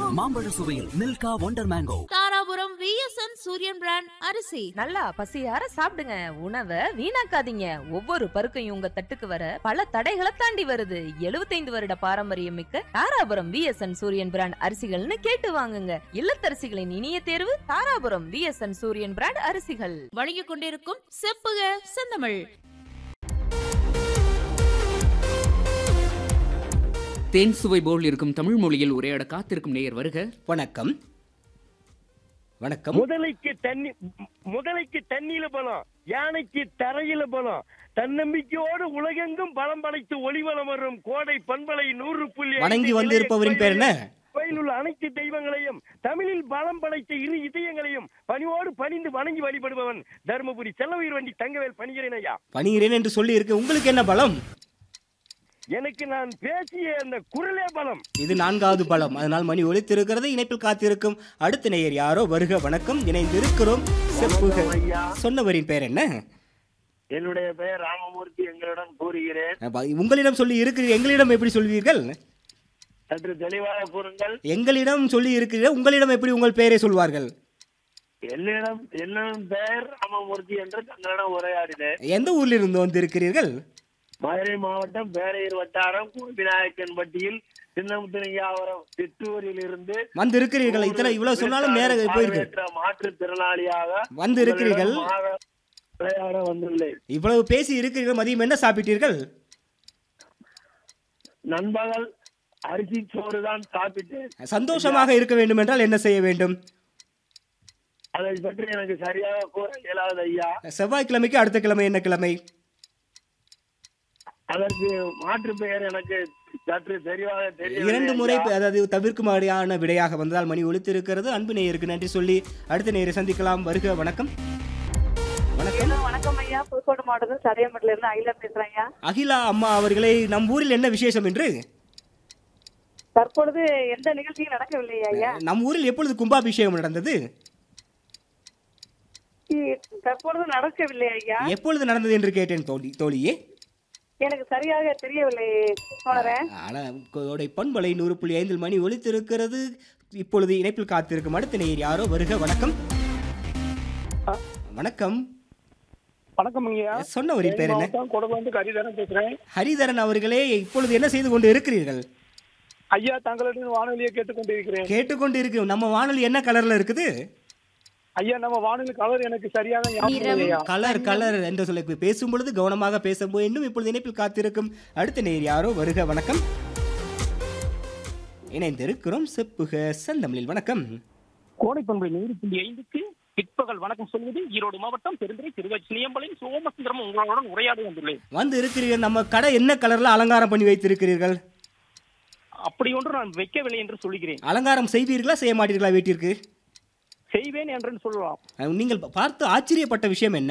மாம்பழ சுவையில் Milka wonder mango Dharapuram VSN Suriyan brand அரிசி நல்லா பசியார சாப்பிடுங்க உணவை வீணாக்காதீங்க ஒவ்வொரு பருக்கையும் உங்க தட்டுக்கு வர பல தடைகளை தாண்டி வருது 75 வருட பாரம்பரியம் மிக்க தாராபுரம் விஎஸ்என் சூரியன் பிராண்ட் அரிசிகள்னு கேட்டு வாங்குங்க இல்லத்தரசிகளின் இனிய தேர்வு தாராபுரம் விஎஸ்என் சூரியன் பிராண்ட் அரிசிகள் வழங்கிக் கொண்டிருக்கும் செப்புக செந்தமிழ் தேன் சுவை போல் இருக்கும் தமிழ் மொழியில் உரையாட காத்திருக்கும் நேயர் வருக வணக்கம் வணக்கம் முதலைக்கு தண்ணி மு- முதலைக்கு தண்ணியில பலம் யானைக்கு தரையில பலம் தன்னம்பிக்கையோடு உலகெங்கும் பலம் படைத்து ஒளிவலம் வரும் கோடை பண்பலை நூறு புள்ளி ஐந்து வணங்கி வந்து இளைய இருப்பவரின் பேர் என்ன கோயிலில் உள்ள அனைத்து தெய்வங்களையும் தமிழில் பலம் படைத்த இரு இதயங்களையும் பணிவோடு பணிந்து வணங்கி வழிபடுபவன் தருமபுரி செல்லவீர் வண்டி தங்கவேல் பணிகிறேன் ஐயா பணிகிறேன் என்று சொல்லி இருக்கு உங்களுக்கு என்ன பலம் எனக்கு நான் பேசிய அந்த குரலே பலம் இது நான்காவது பலம் அதனால் மணி ஒலித்திருக்கிறது இணைப்பில் காத்திருக்கும் அடுத்த நேயர் யாரோ வருக வணக்கம் இணைந்திருக்கிறோம் செப்புக சொன்னவரின் பேர் என்ன என்னுடைய பெயர் ராமமூர்த்தி எங்களிடம் கூறுகிறேன் அப்ப உங்களிடம் சொல்லி இருக்கிறீர்கள் எங்களிடம் எப்படி சொல்வீர்கள் சற்று தெளிவாக கூறுங்கள் எங்களிடம் சொல்லி இருக்கிறீர்கள் உங்களிடம் எப்படி உங்கள் பெயரை சொல்வார்கள் என்னிடம் என்னிடம் பெயர் ராமமூர்த்தி என்று தங்களிடம் உரையாடினேன் எந்த ஊரில் இருந்து வந்திருக்கிறீர்கள் மதுரை மாவட்டம் பேரையூர் வட்டாரம் விநாயக்கன்பட்டியில் சின்னமுத்திரையாவரம் சிற்றூரில் இருந்து வந்து இருக்கிறீர்கள் இத்தனை இவ்வளவு சொன்னாலும் நேரம் போயிருக்கு பார்வையற்ற மாற்றுத்திறனாளியாக வந்து இருக்கிறீர்கள் உங்களிடம் மாத- விளையாட வந்துள்ளேன் இவ்வளவு பேசி இருக்கிறீர்கள் மதியம் என்ன சாப்பிட்டீர்கள் நண்பகல் அரிசி சோறு தான் சாப்பிட்டேன் சந்தோஷமாக இருக்க வேண்டும் என்றால் என்ன செய்ய வேண்டும் அதை பற்றி எனக்கு சரியாக கூற இயலாது ஐயா செவ்வாய்க்கிழமைக்கு அடுத்த கிழமை என்ன கிழமை அதற்கு மாற்று பெயர் எனக்கு சற்று தெளிவாக தெரிய இரண்டு முறை அதாவது தவிர்க்கும்படியான விடையாக வந்ததால் மணி ஒலித்திருக்கிறது அன்பு நேயருக்கு நன்றி சொல்லி அடுத்த நேயரை சந்திக்கலாம் வருக வணக்கம் வணக்கம் வணக்கம் ஐயா புதுக்கோட்டை மாவட்டத்தில் சடையம்பட்டில இருந்து அகிலா பேசுறேன் ஐயா அகிலா அம்மா அவர்களே நம் ஊரில் என்ன விசேஷம் என்று தற்பொழுது எந்த நிகழ்ச்சியும் நடக்கவில்லை ஐயா நம் ஊரில் எப்பொழுது கும்பாபிஷேகம் நடந்தது இ- தற்பொழுது நடக்கவில்லை ஐயா எப்பொழுது நடந்தது என்று கேட்டேன் தோழி தோழியே எனக்கு சரியாக தெரியவில்லை தோழரே ஆனால் கோடை பண்பலை நூறு புள்ளி ஐந்தில் மணி ஒலித்திருக்கிறது இப்பொழுது இணைப்பில் காத்திருக்கும் அடுத்த நேயர் யாரோ வருக வணக்கம் வணக்கம் வணக்கம் ஐயா சொன்னவரின் பேர் என்ன கொடுக்க வந்து கரிதரன் பேசுறேன் ஹரிதரன் அவர்களே இப்பொழுது என்ன செய்து கொண்டு இருக்கிறீர்கள் ஐயா தங்களிடம் வானொலியை கேட்டுக்கொண்டிருக்கிறேன் கேட்டுக்கொண்டு இருக்கிறோம் நம்ம வானொலி என்ன கலர்ல இருக்குது ஐயா நம்ம வானொலி கலர் எனக்கு சரியாக ஞாபகம் இல்லை ஐயா. கலர் கலர் என்று சொல்லி இப்ப பேசும் பொழுது கவனமாக பேச வேண்டும் இப்பொழுது இணைப்பில் காத்திருக்கும் அடுத்த நேர் யாரோ வருக வணக்கம் இணைந்திருக்கிறோம் செப்புக செந்தமிழில் வணக்கம் கோடை பண்பை நூறு புள்ளி ஐந்துக்கு பிற்பகல் வணக்கம் சொல்வது ஈரோடு மாவட்டம் பெருந்துறை திருவச்சினியம்பலம் சோமசுந்தரம் உங்களுடன் உரையாடி வந்துள்ளேன் வந்து இருக்கிறீர்கள் நம்ம கடை என்ன கலர்ல அலங்காரம் பண்ணி வைத்திருக்கிறீர்கள் அப்படி ஒன்று நான் வைக்கவில்லை என்று சொல்கிறேன் அலங்காரம் செய்வீர்களா செய்ய மாட்டீர்களா வீட்டிற்கு செய்வேன் என்று சொல்லலாம் நீங்கள் பார்த்து ஆச்சரியப்பட்ட விஷயம் என்ன